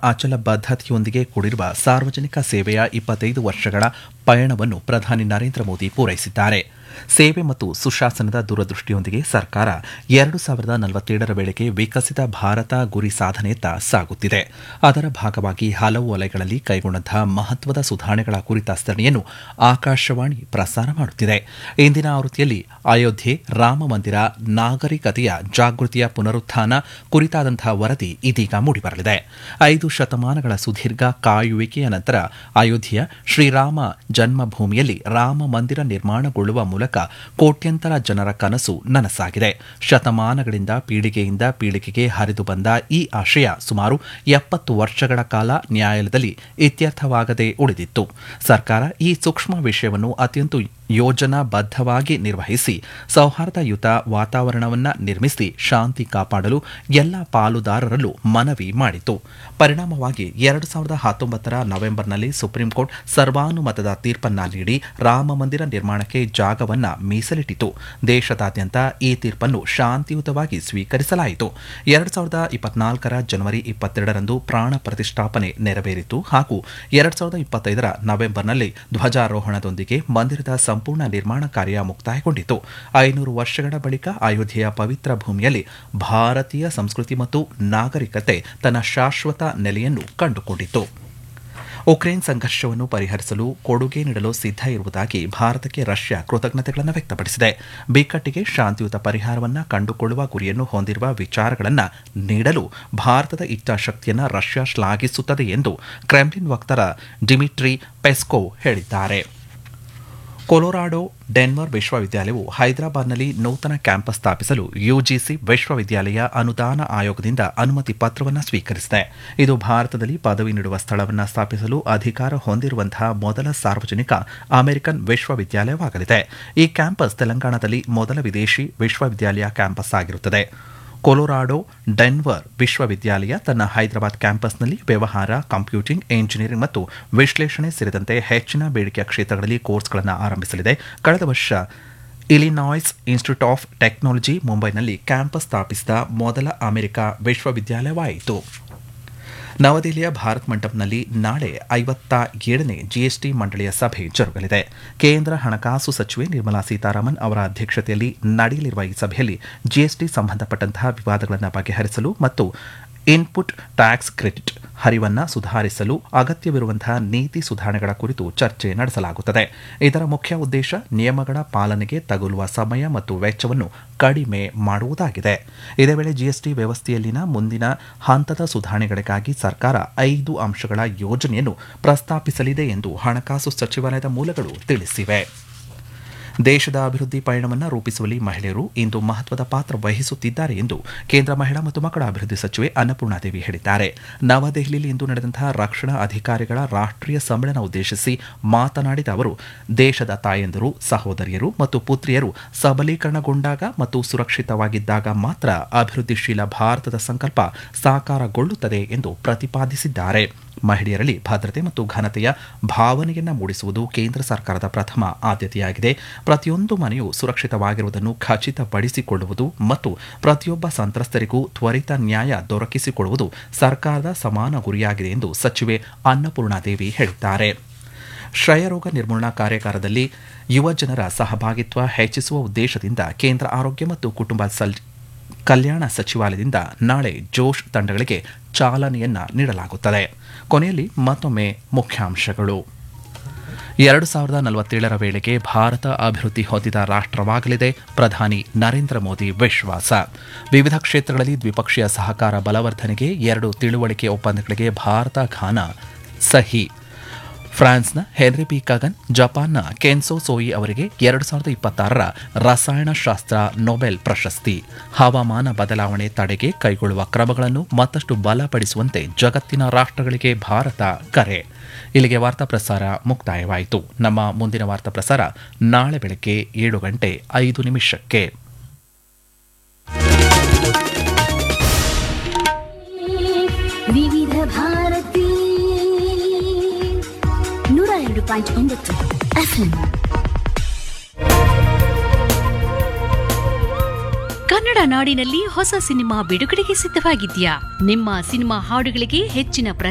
ಅಚಲ ಬದ್ಧತೆಯೊಂದಿಗೆ ಕೂಡಿರುವ ಸಾರ್ವಜನಿಕ ಸೇವೆಯ ಇಪ್ಪತ್ತೈದು ವರ್ಷಗಳ ಪಯಣವನ್ನು ಪ್ರಧಾನಿ ನರೇಂದ್ರ ಮೋದಿ ಪೂರೈಸಿದ್ದಾರೆ ಸೇವೆ ಮತ್ತು ಸುಶಾಸನದ ದೂರದೃಷ್ಟಿಯೊಂದಿಗೆ ಸರ್ಕಾರ ಎರಡು ಸಾವಿರದ ನಲವತ್ತೇಳರ ವೇಳೆಗೆ ವಿಕಸಿತ ಭಾರತ ಗುರಿ ಸಾಧನೆಯತ್ತ ಸಾಗುತ್ತಿದೆ ಅದರ ಭಾಗವಾಗಿ ಹಲವು ವಲಯಗಳಲ್ಲಿ ಕೈಗೊಂಡಂತಹ ಮಹತ್ವದ ಸುಧಾರಣೆಗಳ ಕುರಿತ ಸರಣಿಯನ್ನು ಆಕಾಶವಾಣಿ ಪ್ರಸಾರ ಮಾಡುತ್ತಿದೆ ಇಂದಿನ ಆವೃತ್ತಿಯಲ್ಲಿ ಅಯೋಧ್ಯೆ ರಾಮ ಮಂದಿರ ನಾಗರಿಕತೆಯ ಜಾಗೃತಿಯ ಪುನರುತ್ಥಾನ ಕುರಿತಾದಂತಹ ವರದಿ ಇದೀಗ ಮೂಡಿಬರಲಿದೆ ಐದು ಶತಮಾನಗಳ ಸುದೀರ್ಘ ಕಾಯುವಿಕೆಯ ನಂತರ ಅಯೋಧ್ಯೆಯ ಶ್ರೀರಾಮ ಜನ್ಮಭೂಮಿಯಲ್ಲಿ ರಾಮ ಮಂದಿರ ನಿರ್ಮಾಣಗೊಳ್ಳುವ ಮೂಲಕ ಕೋಟ್ಯಂತರ ಜನರ ಕನಸು ನನಸಾಗಿದೆ ಶತಮಾನಗಳಿಂದ ಪೀಳಿಗೆಯಿಂದ ಪೀಳಿಗೆಗೆ ಹರಿದು ಬಂದ ಈ ಆಶಯ ಸುಮಾರು ಎಪ್ಪತ್ತು ವರ್ಷಗಳ ಕಾಲ ನ್ಯಾಯಾಲಯದಲ್ಲಿ ಇತ್ಯರ್ಥವಾಗದೆ ಉಳಿದಿತ್ತು ಸರ್ಕಾರ ಈ ಸೂಕ್ಷ್ಮ ವಿಷಯವನ್ನು ಅತ್ಯಂತ ಯೋಜನಾಬದ್ಧವಾಗಿ ನಿರ್ವಹಿಸಿ ಸೌಹಾರ್ದಯುತ ವಾತಾವರಣವನ್ನು ನಿರ್ಮಿಸಿ ಶಾಂತಿ ಕಾಪಾಡಲು ಎಲ್ಲ ಪಾಲುದಾರರಲ್ಲೂ ಮನವಿ ಮಾಡಿತು ಪರಿಣಾಮವಾಗಿ ಎರಡು ಸಾವಿರದ ಹತ್ತೊಂಬತ್ತರ ನವೆಂಬರ್ನಲ್ಲಿ ಸುಪ್ರೀಂಕೋರ್ಟ್ ಸರ್ವಾನುಮತದ ತೀರ್ಪನ್ನ ನೀಡಿ ರಾಮ ಮಂದಿರ ನಿರ್ಮಾಣಕ್ಕೆ ಜಾಗವನ್ನ ಮೀಸಲಿಟ್ಟಿತು ದೇಶದಾದ್ಯಂತ ಈ ತೀರ್ಪನ್ನು ಶಾಂತಿಯುತವಾಗಿ ಸ್ವೀಕರಿಸಲಾಯಿತು ಎರಡು ಸಾವಿರದ ಇಪ್ಪತ್ನಾಲ್ಕರ ಜನವರಿ ಇಪ್ಪತ್ತೆರಡರಂದು ಪ್ರಾಣ ಪ್ರತಿಷ್ಠಾಪನೆ ನೆರವೇರಿತು ಹಾಗೂ ಎರಡು ಸಾವಿರದ ಇಪ್ಪತ್ತೈದರ ನವೆಂಬರ್ನಲ್ಲಿ ಧ್ವಜಾರೋಹಣದೊಂದಿಗೆ ಮಂದಿರದ ಸಂಪೂರ್ಣ ನಿರ್ಮಾಣ ಕಾರ್ಯ ಮುಕ್ತಾಯಗೊಂಡಿತು ಐನೂರು ವರ್ಷಗಳ ಬಳಿಕ ಅಯೋಧ್ಯೆಯ ಪವಿತ್ರ ಭೂಮಿಯಲ್ಲಿ ಭಾರತೀಯ ಸಂಸ್ಕೃತಿ ಮತ್ತು ನಾಗರಿಕತೆ ತನ್ನ ಶಾಶ್ವತ ನೆಲೆಯನ್ನು ಕಂಡುಕೊಂಡಿತು ಉಕ್ರೇನ್ ಸಂಘರ್ಷವನ್ನು ಪರಿಹರಿಸಲು ಕೊಡುಗೆ ನೀಡಲು ಸಿದ್ಧ ಇರುವುದಾಗಿ ಭಾರತಕ್ಕೆ ರಷ್ಯಾ ಕೃತಜ್ಞತೆಗಳನ್ನು ವ್ಯಕ್ತಪಡಿಸಿದೆ ಬಿಕ್ಕಟ್ಟಿಗೆ ಶಾಂತಿಯುತ ಪರಿಹಾರವನ್ನು ಕಂಡುಕೊಳ್ಳುವ ಗುರಿಯನ್ನು ಹೊಂದಿರುವ ವಿಚಾರಗಳನ್ನು ನೀಡಲು ಭಾರತದ ಇಚ್ಛಾಶಕ್ತಿಯನ್ನು ರಷ್ಯಾ ಶ್ಲಾಘಿಸುತ್ತದೆ ಎಂದು ಕ್ರೆಮ್ಲಿನ್ ವಕ್ತಾರ ಡಿಮಿಟ್ರಿ ಪೆಸ್ಕೋವ್ ಹೇಳಿದ್ದಾರೆ ಕೊಲೊರಾಡೋ ಡೆನ್ವರ್ ವಿಶ್ವವಿದ್ಯಾಲಯವು ಹೈದರಾಬಾದ್ನಲ್ಲಿ ನೂತನ ಕ್ಯಾಂಪಸ್ ಸ್ಥಾಪಿಸಲು ಯುಜಿಸಿ ವಿಶ್ವವಿದ್ಯಾಲಯ ಅನುದಾನ ಆಯೋಗದಿಂದ ಅನುಮತಿ ಪತ್ರವನ್ನು ಸ್ವೀಕರಿಸಿದೆ ಇದು ಭಾರತದಲ್ಲಿ ಪದವಿ ನೀಡುವ ಸ್ಥಳವನ್ನು ಸ್ಥಾಪಿಸಲು ಅಧಿಕಾರ ಹೊಂದಿರುವಂತಹ ಮೊದಲ ಸಾರ್ವಜನಿಕ ಅಮೆರಿಕನ್ ವಿಶ್ವವಿದ್ಯಾಲಯವಾಗಲಿದೆ ಈ ಕ್ಯಾಂಪಸ್ ತೆಲಂಗಾಣದಲ್ಲಿ ಮೊದಲ ವಿದೇಶಿ ವಿಶ್ವವಿದ್ಯಾಲಯ ಕ್ಯಾಂಪಸ್ ಆಗಿರುತ್ತದೆ ಕೊಲೊರಾಡೋ ಡೆನ್ವರ್ ವಿಶ್ವವಿದ್ಯಾಲಯ ತನ್ನ ಹೈದರಾಬಾದ್ ಕ್ಯಾಂಪಸ್ನಲ್ಲಿ ವ್ಯವಹಾರ ಕಂಪ್ಯೂಟಿಂಗ್ ಎಂಜಿನಿಯರಿಂಗ್ ಮತ್ತು ವಿಶ್ಲೇಷಣೆ ಸೇರಿದಂತೆ ಹೆಚ್ಚಿನ ಬೇಡಿಕೆಯ ಕ್ಷೇತ್ರಗಳಲ್ಲಿ ಕೋರ್ಸ್ಗಳನ್ನು ಆರಂಭಿಸಲಿದೆ ಕಳೆದ ವರ್ಷ ಇಲಿನಾಯ್ಸ್ ಇನ್ಸ್ಟಿಟ್ಯೂಟ್ ಆಫ್ ಟೆಕ್ನಾಲಜಿ ಮುಂಬೈನಲ್ಲಿ ಕ್ಯಾಂಪಸ್ ಸ್ಥಾಪಿಸಿದ ಮೊದಲ ಅಮೆರಿಕ ವಿಶ್ವವಿದ್ಯಾಲಯವಾಯಿತು ನವದೆಹಲಿಯ ಭಾರತ್ ಮಂಟಪದಲ್ಲಿ ನಾಳೆ ಐವತ್ತ ಏಳನೇ ಜಿಎಸ್ಟಿ ಮಂಡಳಿಯ ಸಭೆ ಜರುಗಲಿದೆ ಕೇಂದ್ರ ಹಣಕಾಸು ಸಚಿವೆ ನಿರ್ಮಲಾ ಸೀತಾರಾಮನ್ ಅವರ ಅಧ್ಯಕ್ಷತೆಯಲ್ಲಿ ನಡೆಯಲಿರುವ ಈ ಸಭೆಯಲ್ಲಿ ಜಿಎಸ್ಟಿ ಸಂಬಂಧಪಟ್ಟಂತಹ ವಿವಾದಗಳನ್ನು ಬಗೆಹರಿಸಲು ಮತ್ತು ಇನ್ಪುಟ್ ಟ್ಯಾಕ್ಸ್ ಕ್ರೆಡಿಟ್ ಹರಿವನ್ನು ಸುಧಾರಿಸಲು ಅಗತ್ಯವಿರುವಂತಹ ನೀತಿ ಸುಧಾರಣೆಗಳ ಕುರಿತು ಚರ್ಚೆ ನಡೆಸಲಾಗುತ್ತದೆ ಇದರ ಮುಖ್ಯ ಉದ್ದೇಶ ನಿಯಮಗಳ ಪಾಲನೆಗೆ ತಗುಲುವ ಸಮಯ ಮತ್ತು ವೆಚ್ಚವನ್ನು ಕಡಿಮೆ ಮಾಡುವುದಾಗಿದೆ ಇದೇ ವೇಳೆ ಜಿಎಸ್ಟಿ ವ್ಯವಸ್ಥೆಯಲ್ಲಿನ ಮುಂದಿನ ಹಂತದ ಸುಧಾರಣೆಗಳಿಗಾಗಿ ಸರ್ಕಾರ ಐದು ಅಂಶಗಳ ಯೋಜನೆಯನ್ನು ಪ್ರಸ್ತಾಪಿಸಲಿದೆ ಎಂದು ಹಣಕಾಸು ಸಚಿವಾಲಯದ ಮೂಲಗಳು ತಿಳಿಸಿವೆ ದೇಶದ ಅಭಿವೃದ್ಧಿ ಪಯಣವನ್ನು ರೂಪಿಸುವಲ್ಲಿ ಮಹಿಳೆಯರು ಇಂದು ಮಹತ್ವದ ಪಾತ್ರ ವಹಿಸುತ್ತಿದ್ದಾರೆ ಎಂದು ಕೇಂದ್ರ ಮಹಿಳಾ ಮತ್ತು ಮಕ್ಕಳ ಅಭಿವೃದ್ಧಿ ಸಚಿವೆ ಅನ್ನಪೂರ್ಣಾದೇವಿ ಹೇಳಿದ್ದಾರೆ ನವದೆಹಲಿಯಲ್ಲಿ ಇಂದು ನಡೆದಂತಹ ರಕ್ಷಣಾ ಅಧಿಕಾರಿಗಳ ರಾಷ್ಟ್ರೀಯ ಸಮ್ಮೇಳನ ಉದ್ದೇಶಿಸಿ ಮಾತನಾಡಿದ ಅವರು ದೇಶದ ತಾಯಂದಿರು ಸಹೋದರಿಯರು ಮತ್ತು ಪುತ್ರಿಯರು ಸಬಲೀಕರಣಗೊಂಡಾಗ ಮತ್ತು ಸುರಕ್ಷಿತವಾಗಿದ್ದಾಗ ಮಾತ್ರ ಅಭಿವೃದ್ಧಿಶೀಲ ಭಾರತದ ಸಂಕಲ್ಪ ಸಾಕಾರಗೊಳ್ಳುತ್ತದೆ ಎಂದು ಪ್ರತಿಪಾದಿಸಿದ್ದಾರೆ ಮಹಿಳೆಯರಲ್ಲಿ ಭದ್ರತೆ ಮತ್ತು ಘನತೆಯ ಭಾವನೆಯನ್ನ ಮೂಡಿಸುವುದು ಕೇಂದ್ರ ಸರ್ಕಾರದ ಪ್ರಥಮ ಆದ್ಯತೆಯಾಗಿದೆ ಪ್ರತಿಯೊಂದು ಮನೆಯು ಸುರಕ್ಷಿತವಾಗಿರುವುದನ್ನು ಖಚಿತಪಡಿಸಿಕೊಳ್ಳುವುದು ಮತ್ತು ಪ್ರತಿಯೊಬ್ಬ ಸಂತ್ರಸ್ತರಿಗೂ ತ್ವರಿತ ನ್ಯಾಯ ದೊರಕಿಸಿಕೊಡುವುದು ಸರ್ಕಾರದ ಸಮಾನ ಗುರಿಯಾಗಿದೆ ಎಂದು ಸಚಿವೆ ಅನ್ನಪೂರ್ಣಾದೇವಿ ಹೇಳಿದ್ದಾರೆ ಕ್ಷಯರೋಗ ನಿರ್ಮೂಲನಾ ಕಾರ್ಯಾಗಾರದಲ್ಲಿ ಯುವ ಜನರ ಸಹಭಾಗಿತ್ವ ಹೆಚ್ಚಿಸುವ ಉದ್ದೇಶದಿಂದ ಕೇಂದ್ರ ಆರೋಗ್ಯ ಮತ್ತು ಕುಟುಂಬ ಸಲ್ ಕಲ್ಯಾಣ ಸಚಿವಾಲಯದಿಂದ ನಾಳೆ ಜೋಶ್ ತಂಡಗಳಿಗೆ ಚಾಲನೆಯನ್ನ ನೀಡಲಾಗುತ್ತದೆ ಕೊನೆಯಲ್ಲಿ ಮತ್ತೊಮ್ಮೆ ಮುಖ್ಯಾಂಶಗಳು ಎರಡು ಸಾವಿರದ ನಲವತ್ತೇಳರ ವೇಳೆಗೆ ಭಾರತ ಅಭಿವೃದ್ಧಿ ಹೊಂದಿದ ರಾಷ್ಟ್ರವಾಗಲಿದೆ ಪ್ರಧಾನಿ ನರೇಂದ್ರ ಮೋದಿ ವಿಶ್ವಾಸ ವಿವಿಧ ಕ್ಷೇತ್ರಗಳಲ್ಲಿ ದ್ವಿಪಕ್ಷೀಯ ಸಹಕಾರ ಬಲವರ್ಧನೆಗೆ ಎರಡು ತಿಳುವಳಿಕೆ ಒಪ್ಪಂದಗಳಿಗೆ ಭಾರತ ಘಾನ ಸಹಿ ಫ್ರಾನ್ಸ್ನ ಹೆನ್ರಿ ಪಿ ಕಗನ್ ಜಪಾನ್ನ ಕೆನ್ಸೋ ಸೋಯಿ ಅವರಿಗೆ ಎರಡು ಸಾವಿರದ ಇಪ್ಪತ್ತಾರರ ರಸಾಯನಶಾಸ್ತ್ರ ನೊಬೆಲ್ ಪ್ರಶಸ್ತಿ ಹವಾಮಾನ ಬದಲಾವಣೆ ತಡೆಗೆ ಕೈಗೊಳ್ಳುವ ಕ್ರಮಗಳನ್ನು ಮತ್ತಷ್ಟು ಬಲಪಡಿಸುವಂತೆ ಜಗತ್ತಿನ ರಾಷ್ಟ್ರಗಳಿಗೆ ಭಾರತ ಕರೆ ಇಲ್ಲಿಗೆ ವಾರ್ತಾ ಪ್ರಸಾರ ಮುಕ್ತಾಯವಾಯಿತು ನಮ್ಮ ಮುಂದಿನ ವಾರ್ತಾ ಪ್ರಸಾರ ನಾಳೆ ಬೆಳಗ್ಗೆ ಏಳು ಗಂಟೆ ಐದು ನಿಮಿಷಕ್ಕೆ ವಿವಿಧ ಭಾರತಿ ನೂರ ಎರಡು ಪಾಯಿಂಟ್ ಒಂಬತ್ತು ಎಫ್ಎಂ ಕನ್ನಡ ನಾಡಿನಲ್ಲಿ ಹೊಸ ಸಿನಿಮಾ ಬಿಡುಗಡೆಗೆ ಸಿದ್ಧವಾಗಿದ್ಯಾ ನಿಮ್ಮ ಸಿನಿಮಾ ಹಾಡುಗಳಿಗೆ ಹೆಚ್ಚಿನ